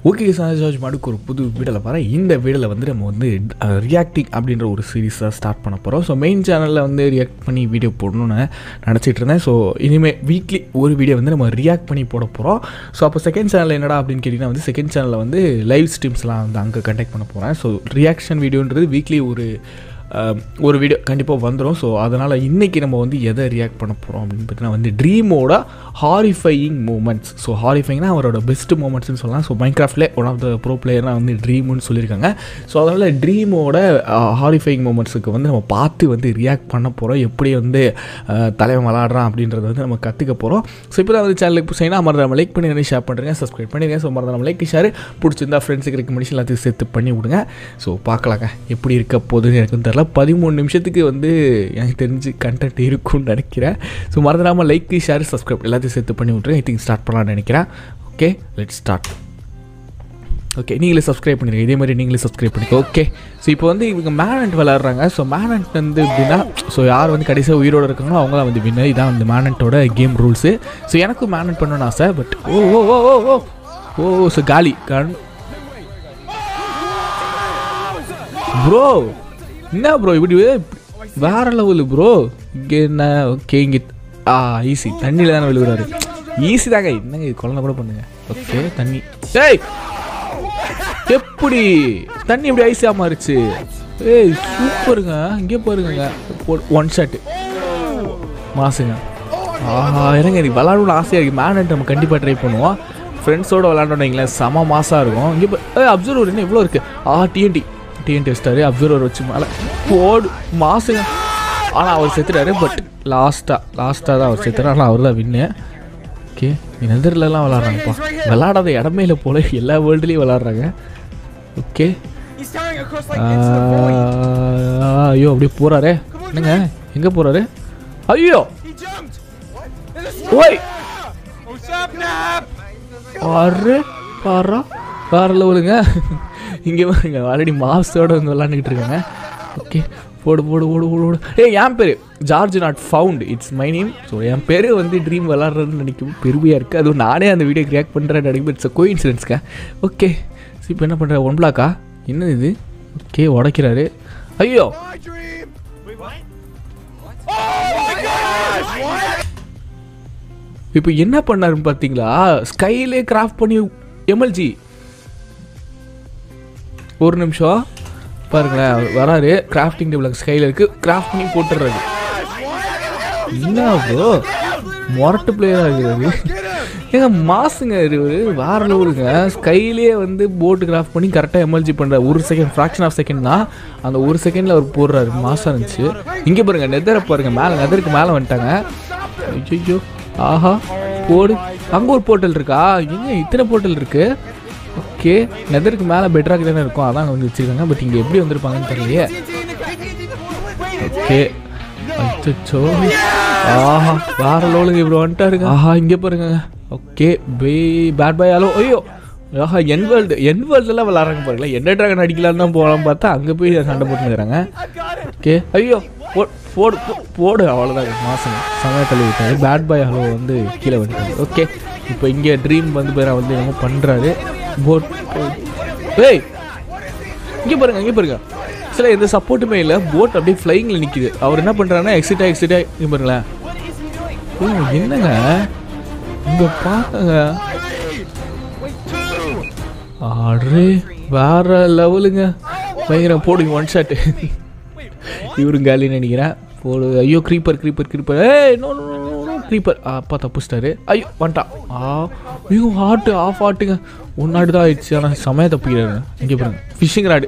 Okay sir George மாடுக்கு ஒரு புது வீடியோவில் பாரு இந்த வீடியோவில் வந்து நம்ம வந்து ரியாக்டிங் அப்படின்ற ஒரு சீரீஸாக ஸ்டார்ட் பண்ண போகிறோம் ஸோ மெயின் சேனலில் வந்து ரியாக்ட் பண்ணி வீடியோ போடணும்னு நினச்சிட்டு இருந்தேன் ஸோ இனிமேல் வீக்லி ஒரு வீடியோ வந்து நம்ம ரியாக்ட் பண்ணி போட போகிறோம் ஸோ அப்போ செகண்ட் சேனல் என்னடா அப்படின்னு கேட்டிங்கன்னா வந்து செகண்ட் சேனலில் வந்து லைவ் ஸ்ட்ரீம்ஸ்லாம் வந்து அங்கே கண்டக்ட் பண்ண போகிறேன் ஸோ ரியாக்ஷன் வீடியோன்றது வீக்லி ஒரு அஹ், ஒரு வீடியோ கண்டிப்பாக வந்துடும் ஸோ அதனால் இன்றைக்கி நம்ம வந்து எதை ரியாக்ட் பண்ண போகிறோம் அப்படின்னு பார்த்தீங்கன்னா வந்து ட்ரீமோட ஹாரிஃபையிங் மூமெண்ட்ஸ் ஸோ ஹாரிஃபைங்னா அவரோட பெஸ்ட் மூமெண்ட்ஸ்னு சொல்லலாம் ஸோ மைன்கிராஃப்ட்லே ஒன் ஆஃப் த ப்ரோ பிளேயர்லாம் வந்து ட்ரீம்னு சொல்லியிருக்காங்க ஸோ அதனால் ட்ரீமோட ஹாரிஃபையிங் மூமெண்ட்ஸுக்கு வந்து நம்ம பார்த்து வந்து ரியாக்ட் பண்ண போகிறோம் எப்படி வந்து அஹ், தலைவன் விளாடுறான் அப்படின்றத வந்து நம்ம கற்றுக்க போகிறோம் ஸோ இப்போ தான் வந்து சேனலுக்கு புதுசாக மறந்து லைக் பண்ணி ஷேர் பண்ணுறேன் சப்ஸ்கிரைப் பண்ணிடுங்க ஸோ மறந்து நம்ம லைக் ஷேர் பிடிச்சிருந்தா ஃப்ரெண்ட்ஸுக்கு ரெக்கமெண்டேஷன் எல்லாத்தையும் சேர்த்து பண்ணி விடுங்க ஸோ பார்க்கலாங்க எப்படி இருக்க போகுதுன்னு எனக்கு தெரில பதிமூணு நிமிஷத்துக்கு வந்து எனக்கு தெரிஞ்சு கண்டென்ட் இருக்கும்னு நினைக்கிறேன் ஸோ மறந்துடாமல் லைக் ஷேர் சப்ஸ்கிரைப் எல்லாத்தையும் சேர்த்து பண்ணி விட்ருங்க ஐ திங்க் ஸ்டார்ட் பண்ணலாம்னு நினைக்கிறேன் ஓகே லெட் ஸ்டார்ட் ஓகே நீங்களே சப்ஸ்கிரைப் பண்ணிடுங்க இதே மாதிரி நீங்களே சப்ஸ்கிரைப் பண்ணிக்கோ ஓகே ஸோ இப்போ வந்து இவங்க மேனண்ட் விளாட்றாங்க ஸோ மேனண்ட் வந்து எப்படின்னா ஸோ யார் வந்து கடைசியாக உயிரோடு இருக்காங்களோ அவங்க தான் வந்து வின்னர் இதான் வந்து மேனண்ட்டோட கேம் ரூல்ஸு ஸோ எனக்கும் மேனண்ட் பண்ணணும்னு ஆசை but O O O O O O so காலி கண் ப்ரோ என்ன ப்ரோ இப்படி வேற லெவலு ப்ரோ இங்கே என்ன ஓகே இங்கே ஆ ஈஸி தண்ணியில் தானே விழுகுறாரு ஈஸி தாங்க என்னங்க இது குழந்தை கூட பண்ணுங்க ஓகே தண்ணி ஏய் எப்படி தண்ணி எப்படி ஐஸாக மாறிச்சு ஏய் சூப்பருங்க இங்கே பாருங்க ஒன் ஷாட்டு மாசுங்க ஆஹா இருங்க இது விளாடணும்னு ஆசையாக இருக்குது மேனட் நம்ம கண்டிப்பாக ட்ரை பண்ணுவோம் ஃப்ரெண்ட்ஸோடு விளாண்டோம் வைங்களேன் செம மாசாக இருக்கும் இங்கே ஏ அப்சர்வர் என்ன இவ்வளோ இருக்குது ஆ டிஎன்டி டிஎன்டி வச்சிட்டாரு அப்சர்வர் வச்சு மேலே போடு மாசுங்க ஆனால் அவர் செத்துட்டாரு பட் லாஸ்ட்டாக லாஸ்ட்டாக தான் அவர் செத்துறாரு ஆனால் அவர் தான் வின்னு ஓகே நெதர்லலாம் விளாட்றாங்கப்பா விளாடாத இடமே இல்லை போல எல்லா வேர்ல்டுலேயும் விளாட்றாங்க okay He's carrying across like into the void. ஐயோ அப்படியே போகிறாரே என்னங்க எங்கே போகிறாரு ஐயோ He jumped. ஓய் What's up, Nap? பாரு பாரா வேற லெவலுங்க இங்கே பாருங்க ஆல்ரெடி மாஸோட வந்து விளாண்டுக்கிட்டு இருக்காங்க ஓகே போடு போடு போடு போடு போடு ஏய் என் பேர் George Not Found it's my name so என் பேர் வந்து ட்ரீம் விளாட்றதுன்னு நினைக்கும் பெருமையாக இருக்குது அதுவும் நானே அந்த வீடியோ ரியாக்ட் பண்ணுறேன் நினைக்கும் இட்ஸ் கோ இன்சிடென்ட்ஸ்க்க ஓகே ஸோ இப்போ என்ன பண்ணுற ஒன் பிளாக்கா என்ன இது ஓகே உடைக்கிறாரு ஐயோ My dream. Wait, what? Oh my gosh! What? இப்போ என்ன பண்ணாருன்னு பார்த்தீங்களா ஸ்கைலே கிராஃப்ட் பண்ணி எம்எல்ஜி ஒரு நிமிஷம் பாருங்களேன் அவர் வராரு கிராஃப்டிங் டேபிள் ஸ்கைல இருக்கு கிராஃப்ட் பண்ணி போட்டுடுறாரு என்ன ப்ரோ மொரட்டு பிளேயராக இருக்கிறது ஏங்க மாசுங்க இவரு வேற லெவலுங்க ஸ்கைலே வந்து போட்டு கிராஃப்ட் பண்ணி கரெக்டாக எமர்ஜி பண்ணுற ஒரு செகண்ட் ஃப்ராக்ஷன் ஆஃப் செகண்ட் தான் அந்த ஒரு செகண்டில் அவர் போடுறாரு மாசாக இருந்துச்சு இங்கே பாருங்க நெதரை பாருங்க மேலே நெதருக்கு மேலே வந்துட்டாங்க ஐயோ ஆஹா போடு அங்கே ஒரு போர்ட்டல் இருக்கா எங்க இத்தனை போர்ட்டல் இருக்கு ஓகே நெதருக்கு மேலே பெட்ராக் தானே இருக்கும் அதான் அங்கே வந்து வச்சிருக்காங்க பட் இங்கே எப்படி வந்திருப்பாங்கன்னு தெரியலையே ஓகே அச்சோ ஆஹா வேற லோலுங்க இப்படி வந்துட்டாருங்க ஆஹா இங்கே பாருங்க ஓகே பே பேட் பாய் ஹலோ ஐயோ ஆஹா என் வேர்ல்டு என் வேர்ல்டுலாம் விளாட்றாங்க பாருங்களேன் என்ன ட்ராகன் அடிக்கலான்னு தான் போகலாம் பார்த்தா அங்கே போய் சண்டை போட்டுக்கிறாங்க ஓகே ஐயோ போ- போடு போ- போடு அவ்வளோதான் மாசம் சமய தள்ளி விட்டாரு பேட் பாய் ஹலோ வந்து கீழே வந்துட்டாரு ஓகே இப்போ இங்கே ட்ரீம் வந்து பேரை வந்து என்னமோ பண்ணுறாரு போட் ஏய் இங்கே பாருங்க இங்கே பாருங்க சில எந்த சப்போர்ட்டுமே இல்லை போட் அப்படியே ஃப்ளைங்கில் நிற்கிது அவர் என்ன பண்ணுறாருன்னா எக்ஸிட்டா எக்ஸிட்டா இங்கே பாருங்களேன் ஓ என்னங்க இங்கே பாருங்க அரே வேற லெவலுங்க பயங்கரம் போடுங்க ஒன் ஷாட்டு இவரும் காலின்னு நினைக்கிறேன் போடு ஐயோ க்ரீப்பர் க்ரீப்பர் க்ரீப்பர் ஏய் நோ நோ நோ க்ரீப்பர் அப்பா தப்புச்சிட்டாரு ஐயோ வந்துட்டான் ஆ ஐயோ ஹார்ட்டு ஆஃப் ஹார்ட்டுங்க ஒன் ஆடு தான் ஆயிடுச்சு ஆனால் செமையாக தப்பிக்கிறாரு இங்கே பாருங்க ஃபிஷிங் ராடு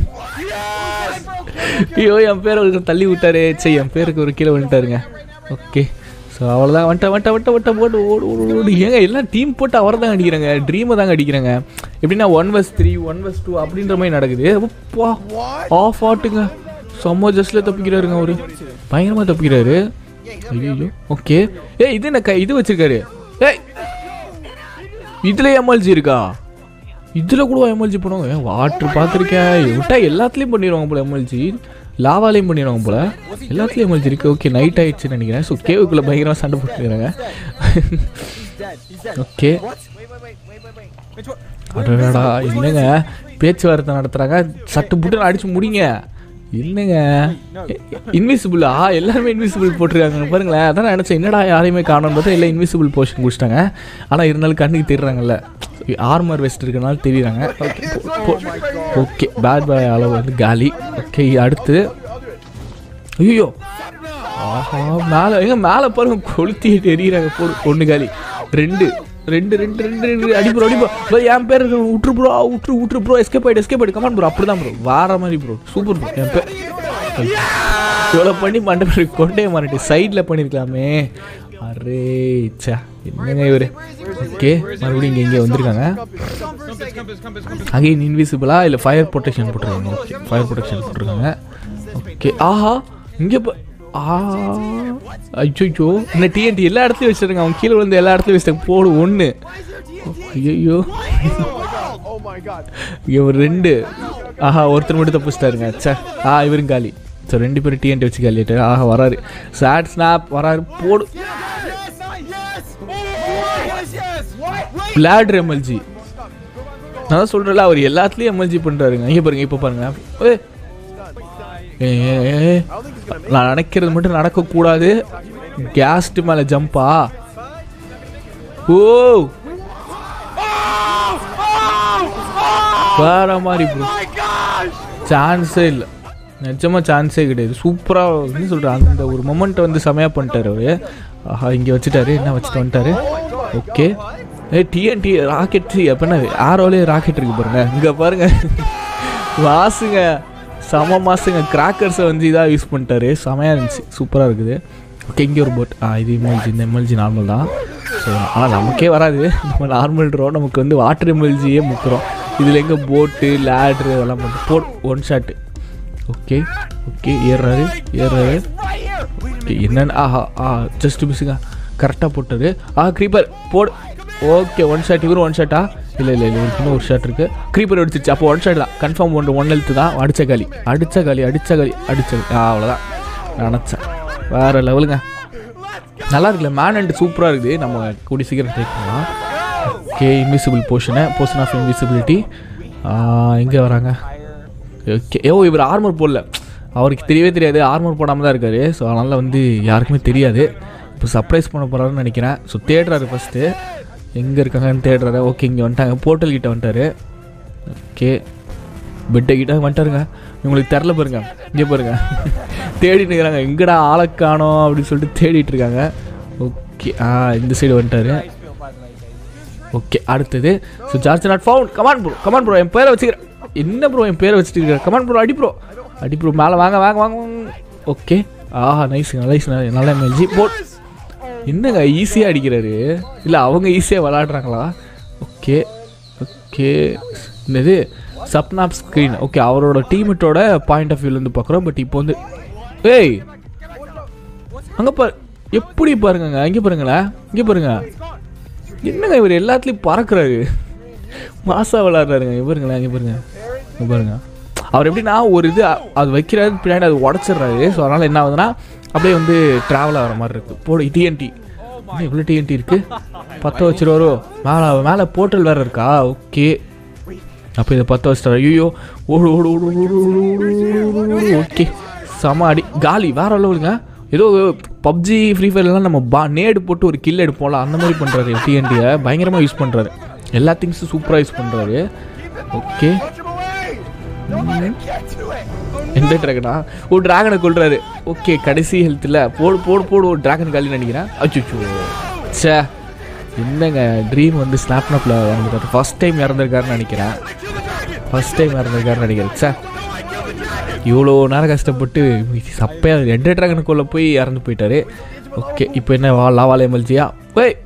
ஐயோ என் பேரை ஒரு தள்ளி விட்டாரு சரி என் பேருக்கு ஒரு கீழே வந்துட்டாருங்க ஓகே ஸோ அவ்வளோதான் வந்துட்ட வந்துட்ட வந்துட்ட வந்துட்ட போட்டு ஓடு ஓடு ஓடு ஏங்க எல்லாம் டீம் போட்டு அவரை தான் அடிக்கிறாங்க ட்ரீமை தாங்க அடிக்கிறாங்க எப்படின்னா one vs three one vs two அப்படின்ற மாதிரி நடக்குது அப்பா ஆஃப் ஆட்டுங்க செம்ம ஜஸ்ட்டில் தப்பிக்கிறாருங்க அவரு பயங்கரமாக தப்பிக்கிறாரு ஐயோ ஓகே ஏய் இது என்ன கை இது வச்சிருக்காரு ஏய் இதுல எம்எல்ஜி இருக்கா இதில் கூட எம்எல்ஜி பண்ணுவாங்க வாட்டர் பார்த்துருக்கேன் விட்டா எல்லாத்துலேயும் பண்ணிடுவாங்க போல எம்எல்ஜி லாவாலையும் பண்ணிடுவாங்க போல எல்லாத்துலேயும் எம்எல்ஜி இருக்கு ஓகே நைட் ஆயிடுச்சுன்னு நினைக்கிறேன் ஸோ கேவுக்குள்ளே பயங்கரமாக சண்டை போட்டுக்கிறாங்க okay What? Wait, wait, wait, wait, wait, அடடா என்னங்க பேச்சுவார்த்தை நடத்துறாங்க சட்டு புட்டு அடிச்சு முடிங்க என்னங்க இன்விசிபிளா எல்லாருமே இன்விசிபிள் போட்டிருக்காங்க பாருங்களேன் அதான் நான் நினச்சேன் என்னடா யாரையுமே காணோம் பார்த்தா எல்லாம் இன்விசிபிள் போர்ஷன் குடிச்சிட்டாங்க ஆனால் இருந்தாலும் கண்ணுக்கு தெரியுறாங்கல்ல ஆர்மர் வெஸ்ட் இருக்கனால தெரியுறாங்க ஓகே பேட் பாய் அளவு வந்து காலி ஓகே அடுத்து ஐயோ ஆஹா மேலே எங்க மேலே பாருங்க கொளுத்திட்டு எறிகிறாங்க போடு ஒன்று காலி ரெண்டு ரெண்டு ரெண்டு ரெண்டு ரெண்டு அடிப்புறோம் அடிப்போம் ப்ரோ என் பேர் இருக்கு விட்ரு ப்ரோ விட்ரு விட்ரு ப்ரோ எஸ்கேப் ஆயிடு எஸ்கேப் ஆயிடு கமான் ப்ரோ அப்படி தான் ப்ரோ வார மாதிரி ப்ரோ சூப்பர் ப்ரோ என் பேர் இவ்வளோ பண்ணி மண்டை பேர் கொண்டே மாறிட்டு சைடில் பண்ணியிருக்கலாமே அரே சா என்னங்க இவர் ஓகே மறுபடியும் இங்கே இங்கே வந்திருக்காங்க அகைன் இன்விசிபிளா இல்லை ஃபயர் ப்ரொடெக்ஷன் போட்டிருக்காங்க ஓகே ஃபயர் ப்ரொடெக்ஷன் போட்டிருக்காங்க ஓகே ஆஹா இங்கே ப ஆ அச்சோ இந்த டிஎன்டி எல்லா இடத்துலையும் வச்சிருங்க அவன் கீழே விழுந்து எல்லா இடத்துலையும் வச்சிருங்க போடு ஒன்று ஐயோ Oh my god. இங்கே ஒரு ரெண்டு ஆஹா ஒருத்தர் மட்டும் தப்பிச்சிட்டாருங்க சே ஆ இவரும் காலி ஸோ ரெண்டு பேரும் டிஎன்டி வச்சு காலிட்டாரு ஆஹா வராரு சாட் ஸ்னாப் வராரு போடு பிளாட் எம்எல்ஜி நான் தான் சொல்கிறேன்ல அவர் எல்லாத்துலேயும் எம்எல்ஜி பண்ணுறாருங்க இங்கே பாருங்க இப்போ பாருங்க ஏய். ஏய், ஏய், ஏய். நான் நினைக்கிறது மட்டும் நடக்கக்கூடாது கேஸ்ட் மேலே ஜம்பா ஓ வேற மாதிரி ப்ரோ சான்ஸே இல்லை நிஜமாக சான்ஸே கிடையாது சூப்பராக என்ன சொல்கிறேன் அந்த ஒரு மொமெண்ட்டை வந்து செமையாக பண்ணிட்டாரு அவரு ஆஹா இங்கே வச்சுட்டாரு என்ன வச்சுட்டு வந்துட்டாரு ஓகே ஏ டிஎன்டி ராக்கெட் எப்படின்னா ஆரோலே ராக்கெட் இருக்கு பாருங்க இங்கே பாருங்க மாசுங்க செம மாசுங்க கிராக்கர்ஸை வந்து இதாக யூஸ் பண்ணிட்டாரு செமையாக இருந்துச்சு சூப்பராக இருக்குது ஓகே இங்கே ஒரு போட் ஆ இது எம்எல்ஜி இந்த எம்எல்ஜி நார்மல் தான் ஸோ ஆனால் நமக்கே வராது நம்ம நார்மல் ட்ரோ நமக்கு வந்து வாட்டர் எம்எல்ஜியே முக்கிறோம் இதில் எங்கே போட்டு லேட்ரு அதெல்லாம் மட்டும் போட் ஒன் ஷாட்டு ஓகே ஓகே ஏறுறாரு ஏறுறாரு ஓகே என்னன்னு ஆஹா ஆ ஜஸ்ட் மிஸ்ஸுங்க கரெக்டாக போட்டது ஆ க்ரீப்பர் போடு ஓகே ஒன் ஷாட் இவரும் ஒன் ஷாட்டா இல்லை இல்லை இல்லை இவருக்கு இன்னும் ஒரு ஷாட் இருக்குது க்ரீப்பர் அடிச்சிருச்சு அப்போ ஒன் ஷாட் தான் கன்ஃபார்ம் ஒன்று ஒன் ஹெல்த்து தான் அடிச்ச காலி அடிச்ச காலி அடிச்ச காலி அடிச்ச காலி ஆ அவ்வளோதான் நினச்சேன் வேறு லெவலுங்க நல்லா இருக்குல்ல மேன் அண்ட் சூப்பராக இருக்குது நம்ம கூடி சீக்கிரம் டேக் பண்ணலாம் okay invisible potion potion of invisibility எங்கே வராங்க ஓகே ஏ இவர் ஆர்மர் போடல அவருக்கு தெரியவே தெரியாது ஆர்மர் போடாமல் தான் இருக்காரு ஸோ அதனால் வந்து யாருக்குமே தெரியாது இப்போ சர்ப்ரைஸ் பண்ண போகிறாருன்னு நினைக்கிறேன் ஸோ தேடுறாரு ஃபஸ்ட்டு எங்கே இருக்காங்கன்னு தேடுறாரு ஓகே இங்கே வந்துட்டாங்க போர்ட்டல் கிட்ட வந்துட்டாரு ஓகே பெட்டை கிட்ட வந்துட்டாருங்க இவங்களுக்கு தெரில பாருங்க இங்கே பாருங்க தேடிட்டு இருக்கிறாங்க எங்கடா ஆளை காணோம் அப்படின்னு சொல்லிட்டு தேடிட்டு இருக்காங்க ஓகே ஆ இந்த சைடு வந்துட்டாரு ஓகே அடுத்தது so George Not Found come on bro come on bro என் பேரை வச்சுக்கிறேன் என்ன ப்ரோ என் பேரை வச்சுட்டு இருக்கிறேன் கமான் ப்ரோ அடி ப்ரோ அடி ப்ரோ மேலே வாங்க வாங்க வாங்க ஓகே ஆஹா நைஸுங்க நைஸ் நல்ல எம்எல்ஜி போட் என்னங்க ஈஸியாக அடிக்கிறாரு இல்லை அவங்க ஈஸியாக விளாடுறாங்களா ஓகே ஓகே என்னது சப்னாப் ஸ்க்ரீன் ஓகே அவரோட டீமெட்டோட பாயிண்ட் ஆஃப் வியூலேருந்து பார்க்குறோம் பட் இப்போ வந்து ஏய் அங்கே பாரு எப்படி பாருங்கங்க இங்கே பாருங்களேன் இங்கே பாருங்க என்னங்க இவர் எல்லாத்துலேயும் பறக்குறாரு மாசா விளாட்றாருங்க இங்க பாருங்களேன் இங்கே பாருங்க இங்கே பாருங்க அவர் எப்படின்னா ஒரு இது அ- அது வைக்கிறாரு பின்னாடி அது உடச்சிடுறாரு ஸோ அதனால் என்ன ஆகுதுன்னா அப்படியே வந்து ட்ராவல் ஆகிற மாதிரி இருக்குது போடு டிஎன்டி இவ்வளோ டிஎன்டி இருக்குது பற்ற வச்சிருவாரோ மேலே மேலே போர்ட்டல் வேறு இருக்கா ஓகே அப்போ இதை பற்ற வச்சிட்டாரு ஐயோ ஓடு ஓடு ஓடு ஓடு ஓடு ஓடு ஓடு ஓடு ஓகே செம அடி காலி வேற லெவலுங்க ஏதோ பப்ஜி ஃப்ரீ ஃபயர்லாம் நம்ம பா நேடு போட்டு ஒரு கில் எடுப்போம்ல அந்த மாதிரி பண்ணுறாரு டிஎன்டியை பயங்கரமாக யூஸ் பண்ணுறாரு எல்லா திங்ஸும் சூப்பராக யூஸ் பண்ணுறாரு ஓகே எந்த ட்ராகனா ஓ டிராகனை கொள்றாரு ஓகே கடைசி ஹெல்த்தில் போடு போடு போடு ஒரு டிராகன் காலி நினைக்கிறேன் அச்சுச்சோ ச்சே என்னங்க ட்ரீம் வந்து ஸ்னாப்னாப்பில் இறந்துருக்காரு ஃபர்ஸ்ட் டைம் இறந்துருக்காருன்னு நினைக்கிறேன் ஃபர்ஸ்ட் டைம் இறந்துருக்காருன்னு நினைக்கிறேன் ச்சே இவ்வளோ நேரம் கஷ்டப்பட்டு சப்பையாக ரெண்டு ட்ராகனுக்குள்ளே போய் இறந்து போயிட்டாரு ஓகே இப்போ என்ன வா லாவால் எம்எல்ஜியா ஏய்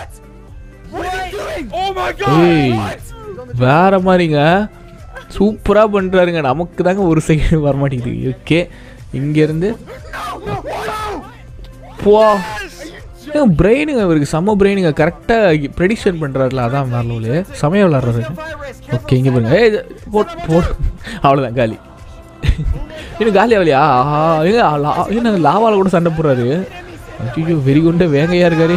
Oh my god! ஏய் வேற மாதிரிங்க சூப்பராக பண்ணுறாருங்க நமக்கு தாங்க ஒரு செகண்ட் வர மாட்டேங்குது ஓகே இங்கேருந்து போ பிரெயினுங்க இவருக்கு செம்ம பிரெயினுங்க கரெக்டாக ப்ரெடிக்ஷன் பண்ணுறாருல அதான் வேற செமையாக விளாட்றாரு ஓகே இங்கே பாருங்க ஏய் போட் போட் அவ்வளோதான் காலி இன்னும் காலி ஆகலையா ஆஹா ஏங்க லா- என்ன லாவால கூட சண்டை போடுறாரு ஐயோ வெறி கொண்ட வேங்கையா இருக்காரு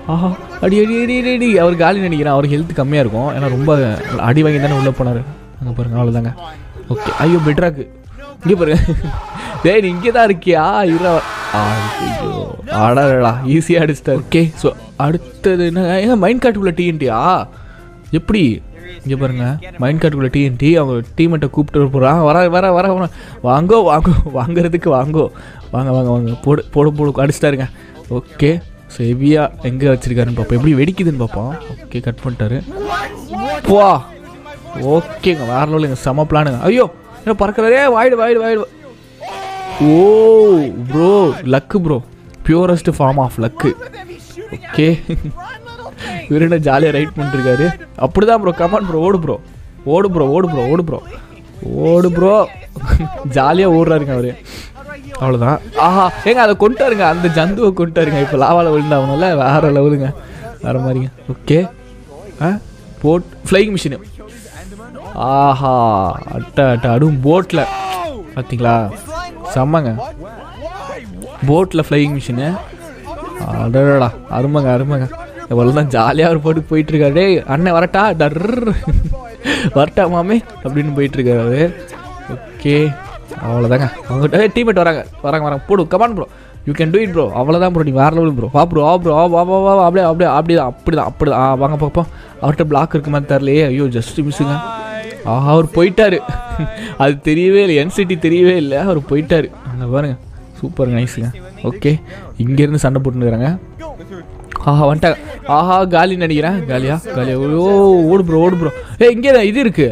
ஆஹா அடி அடி அடி அடி அடி அவர் காலி நினைக்கிறேன் அவர் ஹெல்த் கம்மியாக இருக்கும் ஏன்னா ரொம்ப அடி வாங்கி தானே உள்ளே போனார் அங்கே பாருங்க அவ்வளோதாங்க ஓகே ஐயோ பெட்ராக்கு இங்கே பாருங்க டேய் நீ இங்கே தான் இருக்கியா இரா ஐயோ ஆடாடா ஈஸியாக அடிச்சிட்டார் ஓகே ஸோ அடுத்தது என்ன ஏங்க மைண்ட் காட்டுக்குள்ளே டிஎன்டியா எப்படி இங்கே பாருங்க மைண்ட் காட்டுக்குள்ளே டிஎன்டி அவங்க டீமெட்டை கூப்பிட்டு போகிறான் வர வர வர வர வாங்கோ வாங்கோ வாங்குறதுக்கு வாங்கோ வாங்க வாங்க வாங்க போடு போடு போடு அடிச்சிட்டாருங்க ஓகே ஸோ ஹெவியாக எங்கே வச்சிருக்காருன்னு பார்ப்போம் எப்படி வெடிக்குதுன்னு பார்ப்போம் ஓகே கட் பண்ணிட்டாரு போ ஓகேங்க வேற லெவலுங்க செம பிளானுங்க ஐயோ என்ன பறக்கிறதே வாயிடு வாயிடு வாயிடு ஓ bro luck bro purest form of luck okay இவர் என்ன ஜாலியாக ரைட் பண்ணிருக்காரு அப்படிதான் ப்ரோ கமான் ப்ரோ ஓடு ப்ரோ ஓடு ப்ரோ ஓடு ப்ரோ ஓடு ப்ரோ ஓடு ப்ரோ ஜாலியாக ஓடுறாருங்க அவரு அவ்வளோதான் ஆஹா ஏங்க அதை கொண்டாருங்க அந்த ஜந்துவை கொண்டாருங்க இப்போ லாவாவில் விழுந்தாவனால வேற லெவலுங்க வேற மாதிரிங்க ஓகே ஆ போட் ஃப்ளைங் மிஷினு ஆஹா அட்ட அட்ட அதுவும் போட்டில் பார்த்தீங்களா செம்மங்க போட்டில் ஃப்ளையிங் மிஷினு அடடா அருமைங்க அருமைங்க இவ்வளோ தான் ஜாலியாக ஒரு போட்டு போயிட்டுருக்காரு டேய் அண்ணன் வரட்டா டர் வரட்டா மாமே அப்படின்னு போயிட்டுருக்காரு அவரு ஓகே அவ்வளோதாங்க அவங்க டீமேட் வராங்க வராங்க வராங்க போடு come on bro you can do it bro அவ்வளோதான் ப்ரோ நீ வேறு லெவல் ப்ரோ வா ப்ரோ வா ப்ரோ வா வா வா வா அப்படியே அப்படியே அப்படி தான் அப்படி தான் அப்படி தான் ஆ வாங்க பார்ப்போம் அவர்கிட்ட பிளாக் இருக்குமா தெரிலையே ஐயோ ஜஸ்ட் மிஸ்ஸுங்க ஆஹா அவர் போயிட்டாரு அது தெரியவே இல்லை என்சிட்டி தெரியவே இல்லை அவர் போயிட்டாரு அங்கே பாருங்க சூப்பர் நைஸுங்க ஓகே இங்கேருந்து சண்டை போட்டுருக்குறாங்க ஆஹா வந்துட்டாங்க ஆஹா காலி நினைக்கிறேன் காலியா காலியா ஓ ஓடு ப்ரோ ஓடு ப்ரோ ஏ இங்கே இது இருக்கு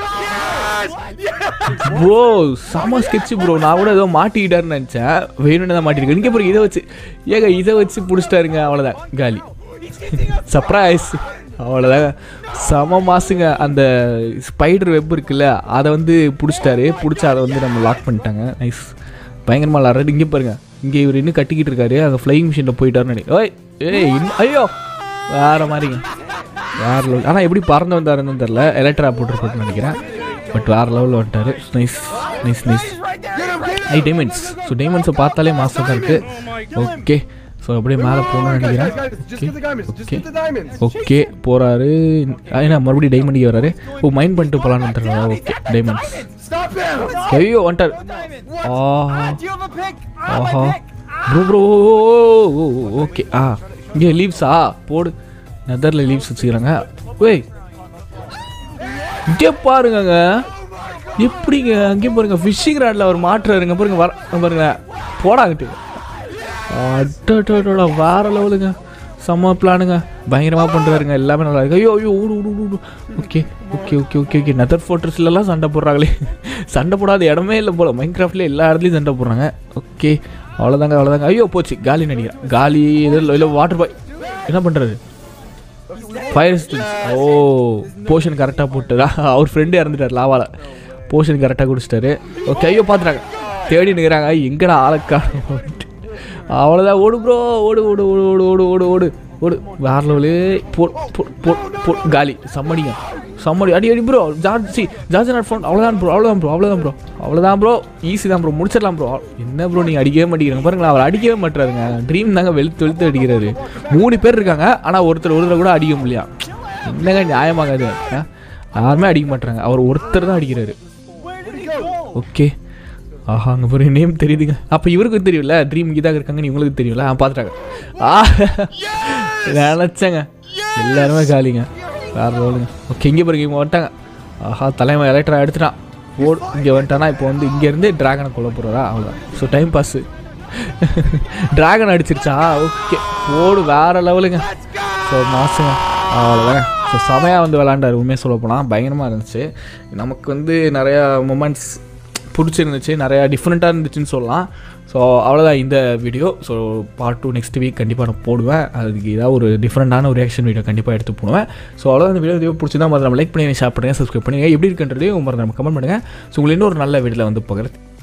ப்ரோ செம ஸ்கெட்ச் ப்ரோ நான் கூட ஏதோ மாட்டிக்கிட்டாருன்னு நினச்சேன் வேணும்னு தான் மாட்டிருக்கேன் இங்கே பிறகு இதை வச்சு ஏங்க இதை வச்சு பிடிச்சிட்டாருங்க அவ்வளோதான் காலி சர்ப்ரைஸ் அவ்வளோதாங்க செம மாசுங்க அந்த ஸ்பைடர் வெப் இருக்குல்ல அதை வந்து பிடிச்சிட்டாரு பிடிச்சி அதை வந்து நம்ம லாக் பண்ணிட்டாங்க நைஸ் பயங்கரமாக விளாட்றது இங்கே பாருங்க இங்கே இவர் இன்னும் கட்டிக்கிட்டு இருக்காரு அங்கே ஃப்ளைங் மிஷினில் போயிட்டாருன்னு நினைக்கிறேன் ஓய் ஏய் இன்னும் ஐயோ வேறு மாதிரிங்க வேறு லெவல் ஆனால் எப்படி பறந்து வந்தாருன்னு தெரில எலக்ட்ரா போட்டுருக்கோன்னு நினைக்கிறேன் பட் வேறு லெவலில் வந்துட்டாரு நைஸ் நைஸ் நைஸ் ஐ டைமண்ட்ஸ் ஸோ டைமண்ட்ஸை பார்த்தாலே மாதம் தான் இருக்குது ஓகே ஸோ அப்படியே மேலே போகணும்னு நினைக்கிறேன் ஓகே ஓகே ஓகே போகிறாரு ஏன்னா மறுபடியும் டைமண்டிக்கு வராரு ஓ மைண்ட் பண்ணிட்டு போகலான்னு வந்துடுறா ஓகே டைமண்ட்ஸ் ஐயோ வந்துட்டார் ஆஹா ஆஹா ப்ரோ ப்ரோ ஓகே ஆ இங்கே லீவ்ஸா போடு நெதரில் லீவ்ஸ் வச்சுக்கிறாங்க ஓய் இங்கே பாருங்கங்க எப்படிங்க அங்கே பாருங்க ஃபிஷிங் ராடில் அவர் மாட்டுறாருங்க பாருங்க வர பாருங்க போடாங்கிட்டு அட்டோட்டோட வேற லெவலுங்க செம்ம பிளானுங்க பயங்கரமாக பண்ணுறாருங்க எல்லாமே நல்லா இருக்கு ஐயோ ஐயோ ஓடு ஓடு ஓடு okay okay okay okay okay nether ஃபோட்டர்ஸ்லாம் சண்டை போடுறாங்களே சண்டை போடாத இடமே இல்லை போல மைண்ட் கிராஃப்ட்லேயே எல்லா இடத்துலையும் சண்டை போடுறாங்க ஓகே அவ்வளோதாங்க அவ்வளோதாங்க ஐயோ போச்சு காலி நடிக்கிறேன் காலி இதில் இல்லை வாட்டர் பாய் என்ன பண்ணுறாரு ஃபயர் ஸ்டில்ஸ் ஓ போஷன் கரெக்டாக போட்டுதா அவர் ஃப்ரெண்டு இறந்துட்டார் லாவால போஷன் கரெக்டாக குடிச்சிட்டாரு ஓகே ஐயோ பார்த்துட்டாங்க தேடி நிற்கிறாங்க எங்கடா ஆளக்கா அவ்வளோதான் ஓடு ப்ரோ ஓடு ஓடு ஓடு ஓடு ஓடு ஓடு ஓடு ஓடு வேற லெவலு போ போ போ போ காலி சம்மடிங்க சம்மடி அடி அடி ப்ரோ ஜார்ஜ் சி ஜார்ஜ் நாட் ஃபோன் அவ்வளோதான் ப்ரோ அவ்வளோதான் ப்ரோ அவ்வளோதான் ப்ரோ அவ்வளோதான் ப்ரோ ஈஸி தான் ப்ரோ முடிச்சிடலாம் ப்ரோ என்ன ப்ரோ நீங்கள் அடிக்கவே மாட்டேங்கிறீங்க பாருங்களா அவர் அடிக்கவே மாட்டுறாருங்க ட்ரீம் தாங்க வெளுத்து வெளுத்து அடிக்கிறாரு மூணு பேர் இருக்காங்க ஆனால் ஒருத்தர் ஒருத்தர் கூட அடிக்க முடியல என்னங்க நியாயமாங்க அது ஆ? யாருமே அடிக்க மாட்டுறாங்க அவர் ஒருத்தர் தான் அடிக்கிறாரு ஓகே ஆஹா அங்கே பாருங்க நேம் தெரியுதுங்க அப்போ இவருக்கும் தெரியும்ல ட்ரீம் கீதாக இருக்காங்கன்னு இவங்களுக்கு தெரியும்ல ஆ பார்த்துட்டாங்க ஆ நினச்சேங்க எல்லாருமே காலிங்க வேற ரோலுங்க ஓகே இங்கே பாருங்க இவங்க வந்துட்டாங்க ஆஹா தலைமை எலக்ட்ரா எடுத்துட்டான் ஓடு இங்கே வந்துட்டானா இப்போ வந்து இங்கேருந்து ட்ராகனை கொல்ல போகிறதா அவ்வளோதான் ஸோ டைம் பாஸு ட்ராகன் அடிச்சிருச்சா ஓகே ஓடு வேற லெவலுங்க ஸோ மாசுங்க அவ்வளோதாங்க ஸோ செமையாக வந்து விளாண்டாரு உண்மையாக சொல்ல போனால் பயங்கரமாக இருந்துச்சு நமக்கு வந்து நிறையா மூமெண்ட்ஸ் பிடிச்சிருந்துச்சு நிறையா டிஃப்ரெண்ட்டாக இருந்துச்சுன்னு சொல்லலாம் ஸோ அவ்வளோதான் இந்த video so part two next week கண்டிப்பாக நான் போடுவேன் அதுக்கு ஏதாவது ஒரு டிஃப்ரெண்ட்டான ஒரு ரியாக்ஷன் வீடியோ கண்டிப்பாக எடுத்து போடுவேன் ஸோ அவ்வளோதான் இந்த வீடியோ பிடிச்சிருந்தா மறந்து நம்ம லைக் பண்ணி ஷேர் பண்ணுங்கள் சப்ஸ்கிரைப் பண்ணுங்கள் எப்படி இருக்குன்றதையும் மறந்து நம்ம கமெண்ட் பண்ணுங்கள் ஸோ உங்களுக்கு இன்னொரு நல்ல வீடியோவில் வந்து பார்க்குறது